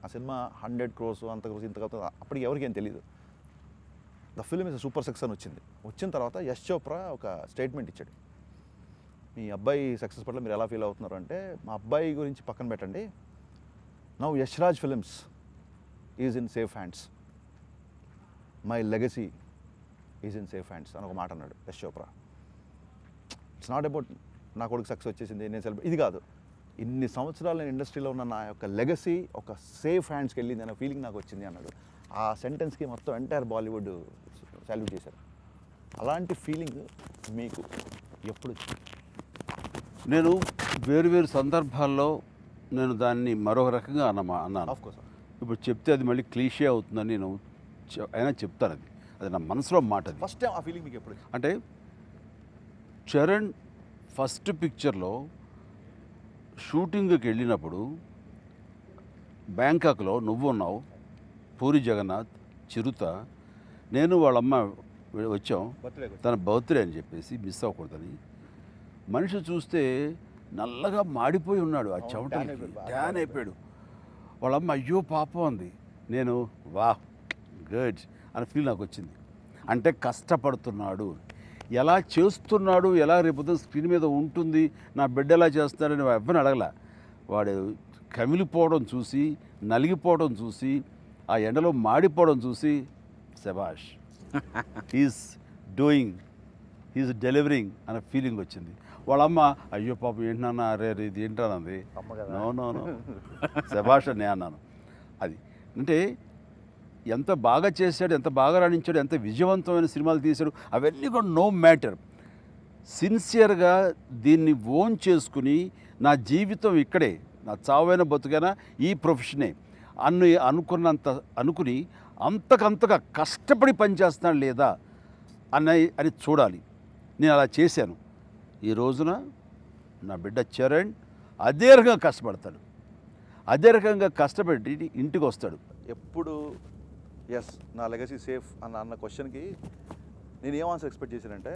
ఆ cinema hundred crores అంత క్రోస్ ఇంత అవుతుంది అప్పటికి ఎవరికి ఏం తెలియదు the film is super success అని వచ్చింది వచ్చిన తర్వాత యశ్ చోప్రా ఒక స్టేట్మెంట్ ఇచ్చాడు మీ అబ్బాయి సక్సెస్ పట్ల మీరు ఎలా ఫీల్ అవుతున్నారు అంటే మా అబ్బాయి గురించి పక్కన పెట్టండి now Yashraj films is in safe hands my legacy is in safe hands అని ఒక మాట అన్నాడు Yash Chopra it's not about నా కొడుకు సక్సెస్ వచ్చేసింది నేను సెలబ్రేట్ ఇది కాదు ఇన్ని సంవత్సరాలు నేను ఇండస్ట్రీలో ఉన్న నా యొక్క లెగసీ ఒక సేఫ్ హ్యాండ్స్కి వెళ్ళింది అనే ఫీలింగ్ నాకు వచ్చింది అన్నాడు ఆ సెంటెన్స్కి మొత్తం ఎంటైర్ బాలీవుడ్ సాల్యూట్ చేశారు అలాంటి ఫీలింగ్ మీకు ఎప్పుడు వచ్చింది నేను వేరు వేరు సందర్భాల్లో నేను దాన్ని మరొక రకంగా అన్నమా అన్నాను ఆఫ్ కోర్స్ ఇప్పుడు చెప్తే అది మళ్ళీ క్లీషే అవుతుందని నేను చె- అయినా చెప్తాను అది అది నా మనసులో మాట అది ఫస్ట్ టైం ఆ ఫీలింగ్ మీకు ఎప్పుడు వచ్చింది అంటే చరణ్ ఫస్ట్ పిక్చర్లో షూటింగ్కి వెళ్ళినప్పుడు బ్యాంకాక్లో నువ్వు ఉన్నావు పూరి జగన్నాథ్ చిరుత నేను వాళ్ళమ్మ వె- వచ్చాం బర్త్డే తన బర్త్డే అని చెప్పేసి మిస్ అవ్వకూడదని మనిషి చూస్తే నల్లగా మాడిపోయి ఉన్నాడు ఆ అవును, చెమట tan అయిపోయాడు, బాగా ట్యాన్ అయిపోయాడు వాళ్ళమ్మ అయ్యో పాపం అంది నేను వా గుడ్ అని ఫీల్ నాకు వచ్చింది అంటే కష్టపడుతున్నాడు ఎలా చేస్తున్నాడు ఎలా రేపు స్క్రీన్ మీద ఉంటుంది నా బిడ్డ ఎలా చేస్తాడని ఎవరిని అడగల వాడు కమిలిపోవడం చూసి నలిగిపోవడం చూసి ఆ ఎండలో మాడిపోవడం చూసి శబాష్ హీస్ డూయింగ్ హీస్ డెలివరింగ్ అనే ఫీలింగ్ వచ్చింది వాళ్ళమ్మ అయ్యో పాపం ఏంటన్నా అరే అరే ఇది ఏంటన్నది అమ్మ కదా. నో నో నో శబాష్ అని నేను అన్నాను అది అంటే ఎంత బాగా చేశాడు ఎంత బాగా రాణించాడు ఎంత విజయవంతమైన సినిమాలు తీశాడు అవన్నీ కూడా నో మ్యాటర్ సిన్సియర్గా దీన్ని ఓన్ చేసుకుని నా జీవితం ఇక్కడే నా చావైన బతుకైనా ఈ ప్రొఫెషనే అన్ను అనుకున్నంత అనుకుని అంతకంతగా కష్టపడి పనిచేస్తున్నాడు లేదా అన్న అని చూడాలి నేను అలా చేశాను ఈ రోజున నా బిడ్డ చరణ్ అదే రకంగా కష్టపడతాడు అదే రకంగా కష్టపడి ఇంటికి వస్తాడు ఎప్పుడు ఎస్ నా లెగసీ సేఫ్ అన్న అన్న క్వశ్చన్కి నేను ఏం ఆన్సర్ ఎక్స్పెక్ట్ చేశానంటే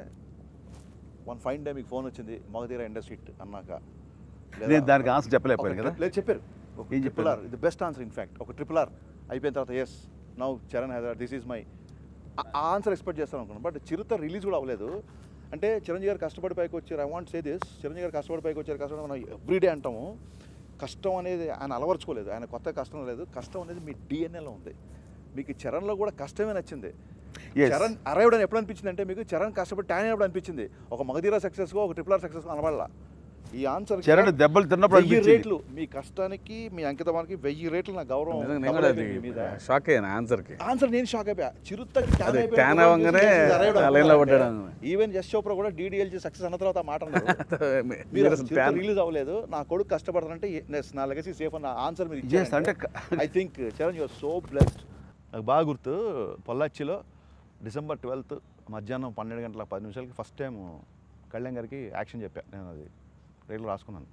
వన్ ఫైన్ డే మీకు ఫోన్ వచ్చింది మగధీర ఇండస్ట్రీ అన్నాక లేదా నేను దానికి ఆన్సర్ చెప్పలేకపోయాను ఒక కదా tri- లేదు చెప్పారు ఒక ఏం ట్రిపుల్ ఆర్ చెప్పారు? ఇది బెస్ట్ ఆన్సర్ ఇన్ఫాక్ట్ ఒక ట్రిపుల్ ఆర్ అయిపోయిన తర్వాత as now Charan Hyderabad this is my uh answer expect చేస్తాను అనుకున్నాను బట్ చిరుత రిలీజ్ కూడా అవ్వలేదు అంటే చిరంజీవి గారు కష్టపడి పైకి వచ్చారు I want say this Chiranjeevi garu కష్టపడి పైకి వచ్చారు కష్టపడి మనం ఎవ్రీడే అంటాము కష్టం అనేది ఆయన అలవర్చుకోలేదు ఆయన కొత్త కష్టం లేదు కష్టం అనేది మీ డిఎన్ఏలో ఉంది మీకు చరణ్లో కూడా కష్టమే నచ్చింది Yes. చరణ్ అరైవ్డ్ అని ఎప్పుడు అనిపించింది అంటే మీకు చరణ్ కష్టపడి ట్యాన్ అయినప్పుడు అనిపించింది ఒక మగధీర సక్సెస్గా ఒక ట్రిపుల్ ఆర్ సక్సెస్ అనబడలా ఈ ఆన్సర్ చరణ్ దెబ్బలు తిన్నప్పుడు వెయ్యి అనిపించింది రేట్లు మీ కష్టానికి మీ అంకితమానికి వెయ్యి రేట్లు నా గౌరవం నిజంగా నేను కూడా అది డబుల్ అయిపోయింది మీ మీద షాక్ అయ్యాను ఆన్సర్కి ఆన్సర్ నేను షాక్ అయిపోయా చిరుతకి అదే tan అవ్వగానే ఆ line లో పడ్డాడు అన్న. ఈవెన్ జస్ట్ చోప్రా కూడా డీడీఎల్జీ సక్సెస్ అన్న తర్వాత ఆ మాట అన్నారు మీరు మీరు అసలు అసలు tan- రిలీజ్ అవ్వలేదు నా కొడుకు కష్టపడతానంటే yes, నా లెగసీ సేఫ్ అన్న ఆన్సర్ మీరు Yes, అంటే క- I think Charan you're so blessed నాకు బాగా గుర్తు పొల్లాచ్చిలో డిసెంబర్ ట్వెల్త్ మధ్యాహ్నం పన్నెండు గంటల పది నిమిషాలకి ఫస్ట్ టైం కళ్యాణ్ గారికి యాక్షన్ చెప్పా నేను అది రైలు రాసుకున్నాను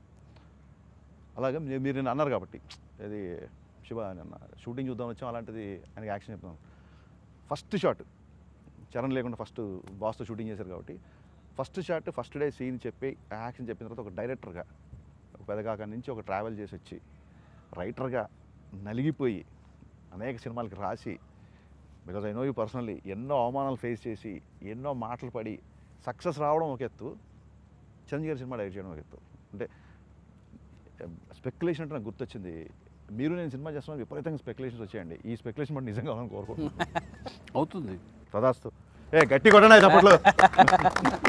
అలాగే మీ- మీరు నేను అన్నారు కాబట్టి ఇది శివ నిన్న షూటింగ్ చూద్దాం వచ్చాం అలాంటిది ఆయనకి యాక్షన్ చెప్తాను ఫస్ట్ షాట్ చరణ్ లేకుండా ఫస్ట్ బాస్తో షూటింగ్ చేశారు కాబట్టి first shot first day scene చెప్పి యాక్షన్ చెప్పిన తర్వాత ఒక డైరెక్టర్గా ఒక పెదగాక నుంచి ఒక ట్రావెల్ చేసి వచ్చి రైటర్గా నలిగిపోయి అనేక సినిమాలకి రాసి because I know you personally ఎన్నో అవమానాలు ఫేస్ చేసి ఎన్నో మాటలు పడి సక్సెస్ రావడం ఒక ఎత్తు చిరంజీవి గారి సినిమా డైరెక్ట్ చేయడం ఒక ఎత్తు అంటే స్పెక్యులేషన్ అంటే నాకు గుర్తొచ్చింది మీరు నేను సినిమా చేస్తున్నాను విపరీతంగా స్పెక్యులేషన్స్ వచ్చాయండి ఈ స్పెక్యులేషన్ బట్టి నిజంగా కావాలని కోరుకుంటున్నాను అవుతుంది తదాస్తు ఏ గట్టి కొట్టండి చప్పట్లో